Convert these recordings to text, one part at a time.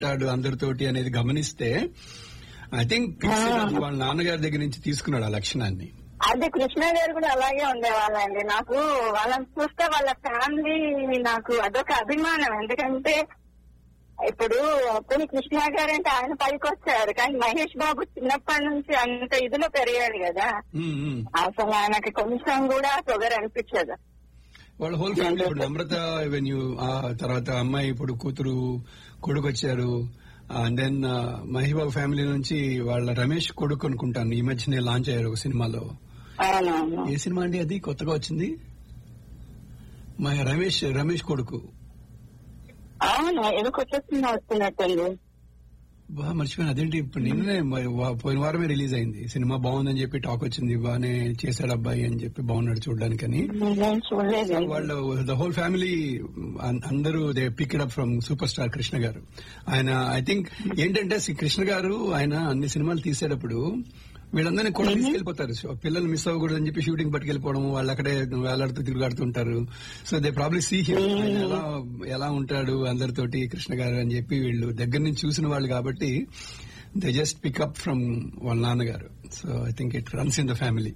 ఉంటాడు అందరితోటి అనేది గమనిస్తే ఐ థింక్ వాళ్ళ నాన్నగారి దగ్గర నుంచి తీసుకున్నాడు ఆ లక్షణాన్ని అదే కృష్ణ గారు కూడా అలాగే ఉండేవాళ్ళండి నాకు వాళ్ళని చూస్తే వాళ్ళ ఫ్యామిలీ నాకు అదొక అభిమానం ఎందుకంటే ఇప్పుడు కొన్ని కృష్ణ గారు అంటే ఆయన పైకి వచ్చారు కానీ మహేష్ బాబు చిన్నప్పటి నుంచి అంత ఇదిలో పెరిగాడు కదా ఉమ్, ఉమ్. అసలు ఆయనకి కొంచెం కూడా పొగరు అనిపించదు వాళ్ళ హోల్ ఫ్యామిలీ ఇప్పుడు నమ్రత వెన్యూ ఆ తర్వాత అమ్మాయి ఇప్పుడు కూతురు కొడుకు వచ్చారు అండ్ దెన్ మహిబాబు ఫ్యామిలీ నుంచి వాళ్ళ రమేష్ కొడుకు అనుకుంటాను ఈ మధ్యనే లాంచ్ అయ్యారు ఒక సినిమాలో అవునవును ఏ సినిమా అండి అది కొత్తగా వచ్చింది మా రమేష్ రమేష్ కొడుకు అవును ఏదో కొత్త సినిమా వస్తున్నట్టుంది బాగా మర్చిపోయాను అదేంటి ఇప్పుడు నిన్ననే మరి వా- పోయిన వారమే రిలీజ్ అయింది సినిమా బాగుందని చెప్పి టాక్ వచ్చింది బాగానే చేశాడు అబ్బాయి అని చెప్పి బాగున్నాడు చూడడానికని నేను చూడలేదు వాళ్ళు ద హోల్ ఫ్యామిలీ అందరూ they pick up from super star Krishna garu ఆయన ఐ థింక్ ఏంటంటే సి- కృష్ణ గారు ఆయన అన్ని సినిమాలు తీసేటప్పుడు వీళ్ళందరినీ కూడా తీసుకెళ్లిపోతారు సో పిల్లలు మిస్ అవ్వకూడదు అని చెప్పి షూటింగ్ పట్టుకెళ్ళిపోవడం వాళ్ళు అక్కడే వేలాడుతూ తిరుగులాడుతుంటారు so they probably see him ఎలా ఎలా ఉంటాడు అందరితోటి కృష్ణ గారు అని చెప్పి వీళ్ళు దగ్గర నుంచి చూసిన వాళ్ళు కాబట్టి దే జస్ట్ పికప్ ఫ్రమ్ వాళ్ళ నాన్నగారు so I think it runs in the family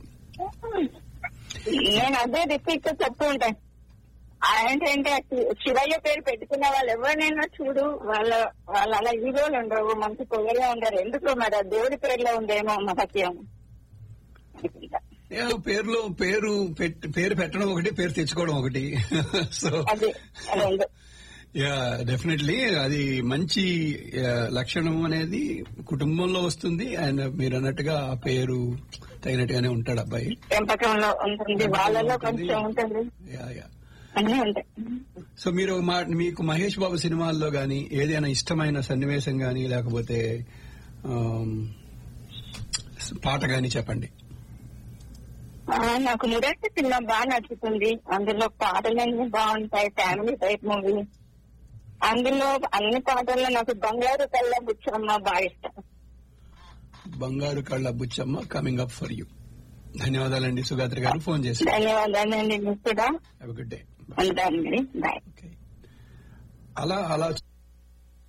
నేను అదే రిపీట్ చెప్తూ ఉంటాను ఏంటంటే శివయ్య పేరు పెట్టుకున్న వాళ్ళు ఎవరినైనా చూడు వాళ్ళ వాళ్ళ అలా హీరోలు ఉండవు మంచి పొగగా ఉండరు ఎందుకు మరి ఆ దేవుడి పేరులో ఉందేమో మహత్యం అనుకుంటా. ఏ, పేర్లు పేరు పెట్- పేరు పెట్టడం ఒకటి పేరు తెచ్చుకోవడం ఒకటి సో అది రెండు యా డెఫినెట్లీ అది మంచి ఆ, లక్షణం అనేది కుటుంబంలో వస్తుంది అండ్ మీరు అన్నట్టుగా ఆ పేరు తగినట్టుగానే ఉంటాడు అబ్బాయి పెంపకంలో ఉంటుంది వాళ్ళలో కొంచెం ఉంటుంది యా యా అన్నీ ఉంటాయి సో మీరు మా మీకు మహేష్ బాబు సినిమాల్లో గాని ఏదైనా ఇష్టమైన సన్నివేశం గాని లేకపోతే ఆమ్, పాట గాని చెప్పండి ఆ, నాకు మురటి సినిమా బాగా నచ్చుతుంది అందులో పాటలన్నీ బాగుంటాయి ఫ్యామిలీ టైప్ మూవీ అందులో అన్ని పాటల్లో నాకు బంగారు కళ్ళ బుచ్చమ్మ బాగా ఇష్టం Bangaru Kalla Buchamma coming up for you ధన్యవాదాలండి సుగాత్రి గారు ఫోన్ చేసి ధన్యవాదాలండి మీకు కూడా హ్యావ్ గుడ్ డే ఉంటాను మరి బాయ్ ఓకే అలా అలా